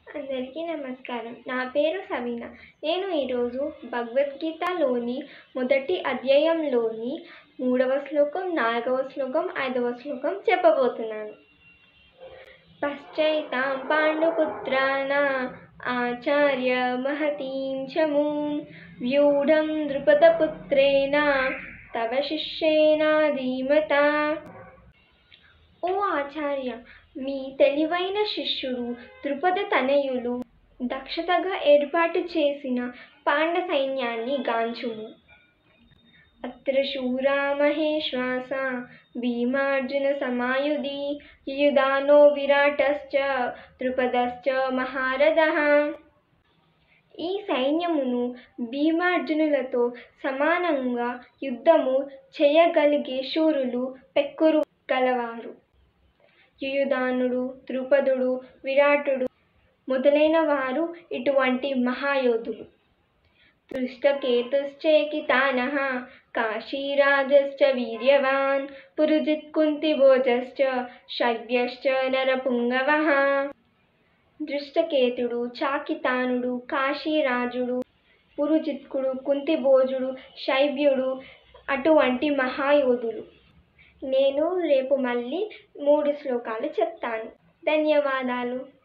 అందరికీ నమస్కారం నా పేరు సవీన నేను ఈరోజు భగవద్గీతలోని మొదటి అధ్యాయంలోని మూడవ శ్లోకం నాలుగవ శ్లోకం ఐదవ శ్లోకం చెప్పబోతున్నాను పశ్చైతాం పాండుపుత్రాన ఆచార్య మహతీం చమూం వ్యూఢం ద్రుపదపుత్రేణ తవ శిష్యేన ధీమత ఓ ఆచార్య మీ తెలివైన శిష్యుడు ద్రుపద తనయులు దక్షతగా ఏర్పాటు చేసిన పాండ సైన్యాన్ని గాంచుము అత్ర శూరా మహేశ్వాస భీమార్జున సమాయుధి యుయుధానో విరాటశ్చ ద్రుపదశ్చ మహారథః ఈ సైన్యమును భీమార్జునులతో సమానంగా యుద్ధము చేయగలిగే శూరులు పెక్కురు గలవారు యుయుధానుడు ద్రుపదుడు విరాటుడు మొదలైన వారు ఇటువంటి మహాయోధులు దృష్టకేతుశ్చేకితానః కాశీరాజశ్చ వీర్యవాన్ పురుజిత్ కుంతిభోజశ్చ శవ్యశ్చ నరపుంగవః దృష్టకేతుడు చాకితానుడు కాశీరాజుడు పురుజిత్కుడు కుంతిభోజుడు శైవ్యుడు అటువంటి మహాయోధులు నేను రేపు మళ్ళీ మూడు శ్లోకాలు చెప్తాను ధన్యవాదాలు